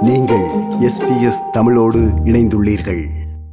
நீங்கள் எஸ்பிஎஸ் தமிழோடு இணைந்துள்ளீர்கள்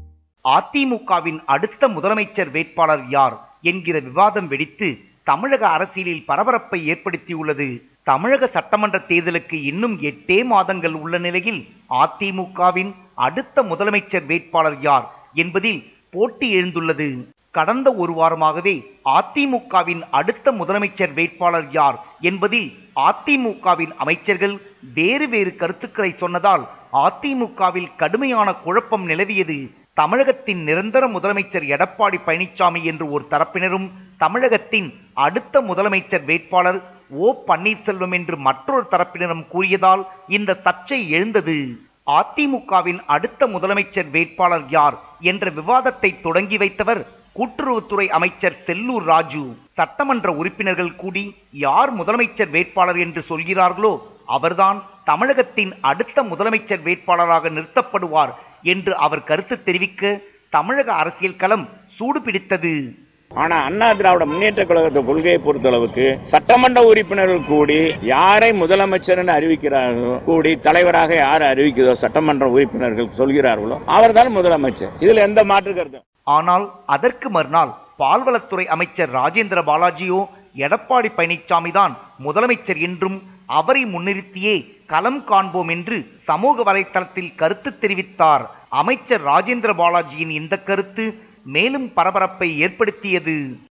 அதிமுகவின் அடுத்த முதலமைச்சர் வேட்பாளர் யார் என்கிற விவாதம் வெடித்து தமிழக அரசியலில் பரபரப்பை ஏற்படுத்தியுள்ளது தமிழக சட்டமன்ற தேர்தலுக்கு இன்னும் எட்டே மாதங்கள் உள்ள நிலையில் அதிமுகவின் அடுத்த முதலமைச்சர் வேட்பாளர் யார் என்பதில் போட்டி எழுந்துள்ளது கடந்த ஒரு வாரமாகவே அதிமுகவின் அடுத்த முதலமைச்சர் வேட்பாளர் யார் என்பதில் அதிமுகவின் அமைச்சர்கள் வேறு வேறு கருத்துக்களை சொன்னதால் அதிமுகவில் கடுமையான குழப்பம் நிலவியது தமிழகத்தின் நிரந்தர முதலமைச்சர் எடப்பாடி பழனிசாமி என்று ஒரு தரப்பினரும் தமிழகத்தின் அடுத்த முதலமைச்சர் வேட்பாளர் ஓ பன்னீர்செல்வம் என்று மற்றொரு தரப்பினரும் கூறியதால் இந்த சர்ச்சை எழுந்தது அதிமுகவின் அடுத்த முதலமைச்சர் வேட்பாளர் யார் என்ற விவாதத்தை தொடங்கி வைத்தவர் கூட்டுறவுத்துறை அமைச்சர் செல்லூர் ராஜு சட்டமன்ற உறுப்பினர்கள் கூடி யார் முதலமைச்சர் வேட்பாளர் என்று சொல்கிறார்களோ அவர்தான் தமிழகத்தின் அடுத்த முதலமைச்சர் வேட்பாளராக நிறுத்தப்படுவார் என்று அவர் கருத்து தெரிவிக்க தமிழக அரசியல் களம் சூடு பிடித்தது ஆனா அண்ணா திராவிட முன்னேற்ற கழகத்தை கொள்கையை பொறுத்தளவுக்கு சட்டமன்ற உறுப்பினர்கள் கூடி யாரை முதலமைச்சர் அறிவிக்கிறார்களோ கூடி தலைவராக யார் அறிவிக்கிறதோ சட்டமன்ற உறுப்பினர்கள் சொல்கிறார்களோ அவர்தான் முதலமைச்சர் இதுல எந்த மாற்று கருத்து ஆனால் அதற்கு மறுநாள் பால்வளத்துறை அமைச்சர் ராஜேந்திர பாலாஜியோ எடப்பாடி பழனிசாமி தான் முதலமைச்சர் என்றும் அவரை முன்னிறுத்தியே களம் காண்போம் என்று சமூக வலைத்தளத்தில் கருத்து தெரிவித்தார் அமைச்சர் ராஜேந்திர பாலாஜியின் இந்த கருத்து மேலும் பரபரப்பை ஏற்படுத்தியது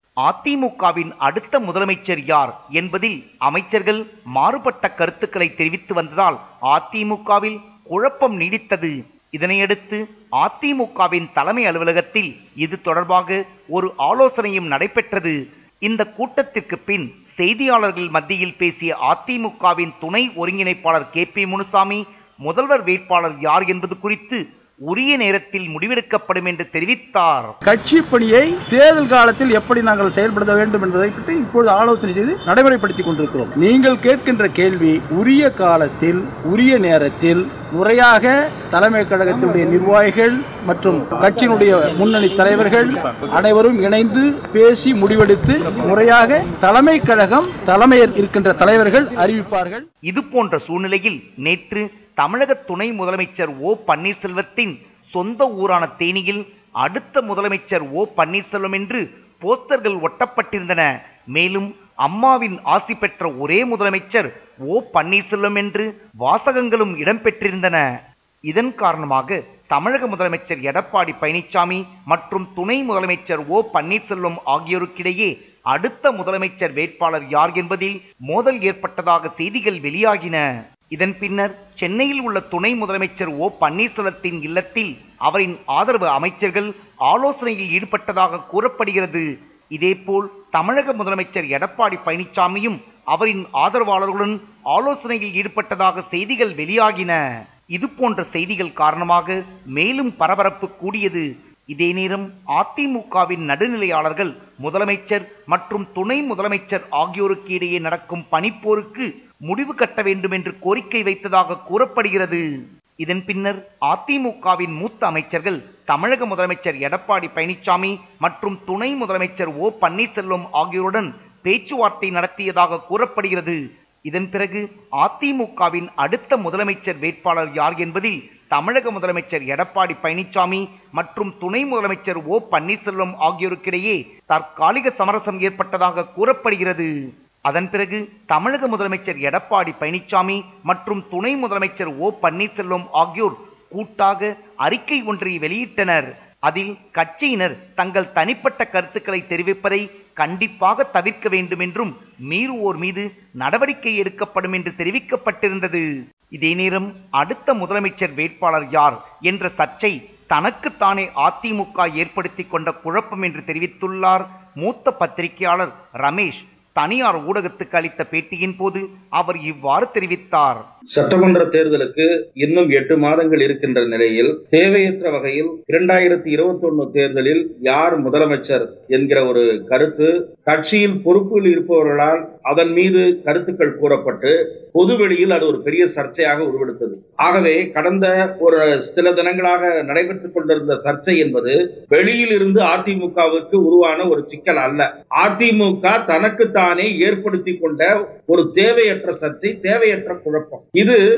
அதிமுகவின் அடுத்த முதலமைச்சர் யார் என்பதில் அமைச்சர்கள் மாறுபட்ட கருத்துக்களை தெரிவித்து வந்ததால் அதிமுகவில் குழப்பம் நீடித்தது இதனையடுத்து அதிமுகவின் தலைமை அலுவலகத்தில் இது தொடர்பாக ஒரு ஆலோசனையும் நடைபெற்றது இந்த கூட்டத்திற்கு பின் செய்தியாளர்கள் மத்தியில் பேசிய அதிமுகவின் துணை ஒருங்கிணைப்பாளர் கே பி முனுசாமி முதல்வர் வேட்பாளர் யார் என்பது குறித்து உரிய நேரத்தில் முடிவெடுக்கப்படும் என்று தெரிவித்தார் கட்சி பணியை தேர்தல் காலத்தில் எப்படி நாங்கள் செயல்படுத்த வேண்டும் என்பதை பற்றி இப்பொழுது ஆலோசனை செய்து நடைமுறைப்படுத்திக் கொண்டிருக்கிறோம் நீங்கள் கேட்கின்ற கேள்வி உரிய காலத்தில் உரிய நேரத்தில் முறையாக தலைமை கழகத்தினுடைய நிர்வாகிகள் மற்றும் கட்சியினுடைய முன்னணி தலைவர்கள் அனைவரும் இணைந்து பேசி முடிவெடுத்து முறையாக தலைமை கழகம் தலைமையில் இருக்கின்ற தலைவர்கள் அறிவிப்பார்கள் இது போன்ற சூழ்நிலையில் நேற்று தமிழக துணை முதலமைச்சர் ஓ பன்னீர்செல்வத்தின் சொந்த ஊரான தேனியில் அடுத்த முதலமைச்சர் ஓ பன்னீர்செல்வம் என்று போஸ்டர்கள் ஒட்டப்பட்டிருந்தன மேலும் அம்மாவின் ஆசி பெற்ற ஒரே முதலமைச்சர் ஓ பன்னீர்செல்வம் என்று வாசகங்களும் இடம்பெற்றிருந்தன இதன் காரணமாக தமிழக முதலமைச்சர் எடப்பாடி பழனிசாமி மற்றும் துணை முதலமைச்சர் ஓ பன்னீர்செல்வம் ஆகியோருக்கிடையே அடுத்த முதலமைச்சர் வேட்பாளர் யார் என்பதில் மோதல் ஏற்பட்டதாக செய்திகள் வெளியாகின இதன் பின்னர் சென்னையில் உள்ள துணை முதலமைச்சர் ஓ பன்னீர்செல்வத்தின் இல்லத்தில் அவரின் ஆதரவு அமைச்சர்கள் ஆலோசனையில் ஈடுபட்டதாக கூறப்படுகிறது இதேபோல் தமிழக முதலமைச்சர் எடப்பாடி பழனிசாமியும் அவரின் ஆதரவாளர்களுடன் ஆலோசனையில் ஈடுபட்டதாக செய்திகள் வெளியாகின இது போன்ற செய்திகள் காரணமாக மேலும் பரபரப்பு கூடியது இதே நேரம் அதிமுகவின் நடுநிலையாளர்கள் முதலமைச்சர் மற்றும் துணை முதலமைச்சர் ஆகியோருக்கு இடையே நடக்கும் பனிப்போருக்கு முடிவு கட்ட வேண்டும் என்று கோரிக்கை வைத்ததாக கூறப்படுகிறது இதன் பின்னர் அதிமுகவின் மூத்த அமைச்சர்கள் தமிழக முதலமைச்சர் எடப்பாடி பழனிசாமி மற்றும் துணை முதலமைச்சர் ஓ பன்னீர்செல்வம் ஆகியோருடன் பேச்சுவார்த்தை நடத்தியதாக கூறப்படுகிறது இதன் பிறகு அதிமுகவின் அடுத்த முதலமைச்சர் வேட்பாளர் யார் என்பதில் தமிழக முதலமைச்சர் எடப்பாடி பழனிசாமி மற்றும் துணை முதலமைச்சர் ஓ பன்னீர்செல்வம் ஆகியோருக்கிடையே தற்காலிக சமரசம் ஏற்பட்டதாக கூறப்படுகிறது அதன் பிறகு தமிழக முதலமைச்சர் எடப்பாடி பழனிசாமி மற்றும் துணை முதலமைச்சர் ஓ பன்னீர்செல்வம் ஆகியோர் கூட்டாக அறிக்கை ஒன்றை வெளியிட்டனர் அதில் கட்சியினர் தங்கள் தனிப்பட்ட கருத்துக்களை தெரிவிப்பதை கண்டிப்பாக தவிர்க்க வேண்டும் என்றும் மீறுவோர் மீது நடவடிக்கை எடுக்கப்படும் என்று தெரிவிக்கப்பட்டிருந்தது இதே நேரம் அடுத்த முதலமைச்சர் வேட்பாளர் யார் என்ற சர்ச்சை தனக்குத்தானே அதிமுக ஏற்படுத்தி கொண்ட குழப்பம் என்று தெரிவித்துள்ளார் மூத்த பத்திரிகையாளர் ரமேஷ் தனியார் ஊடகத்துக்கு அளித்த பேட்டியின் போது அவர் இவ்வாறு தெரிவித்தார் சட்டமன்ற தேர்தலுக்கு இன்னும் எட்டு மாதங்கள் இருக்கின்ற நிலையில் தேவையற்ற வகையில் இரண்டாயிரத்தி இருபத்தி ஒன்னு தேர்தலில் யார் முதலமைச்சர் என்கிற ஒரு கருத்து கட்சியில் பொறுப்பில் இருப்பவர்களால் அதன் மீது கருத்துக்கள் கூறப்பட்டு பொதுவெளியில் அது ஒரு பெரிய சர்ச்சையாக உருவெடுத்தது ஆகவே கடந்த ஒரு சில தினங்களாக நடைபெற்றுக் கொண்டிருந்த சர்ச்சை என்பது வெளியில் இருந்து அதிமுகவுக்கு உருவான ஒரு சிக்கல் அல்ல அதிமுக தனக்குத்தானே ஏற்படுத்தி கொண்ட ஒரு தேவையற்ற சர்ச்சை தேவையற்ற குழப்பம் இது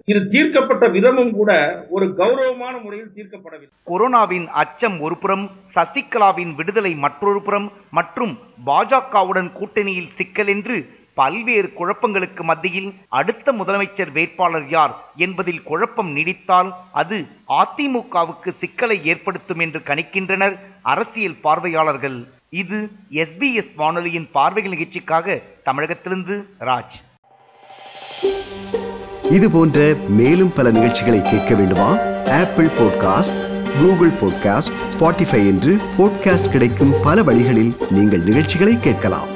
இது தீர்க்கப்பட்ட விதமும் கூட ஒரு கௌரவமான முறையில் தீர்க்கப்படவில்லை கொரோனாவின் அச்சம் ஒருபுறம் சசிகலாவின் விடுதலை மற்றொரு புறம் மற்றும் பாஜகவுடன் கூட்டணியில் சிக்கல் என்று பல்வேறு குழப்பங்களுக்கு மத்தியில் அடுத்த முதலமைச்சர் வேட்பாளர் யார் என்பதில் குழப்பம் நீடித்தால் அது அதிமுகவுக்கு சிக்கலை ஏற்படுத்தும் என்று கணிக்கின்றனர் அரசியல் பார்வையாளர்கள் இது எஸ்பிஎஸ் வானொலியின் பார்வைகள் நிகழ்ச்சிக்காக தமிழகத்திலிருந்து ராஜ் இது போன்ற மேலும் பல நிகழ்ச்சிகளை கேட்க வேண்டுமா Apple podcast Google podcast Spotify என்று பாட்காஸ்ட் கிடைக்கும் பல வழிகளில் நீங்கள் நிகழ்ச்சிகளை கேட்கலாம்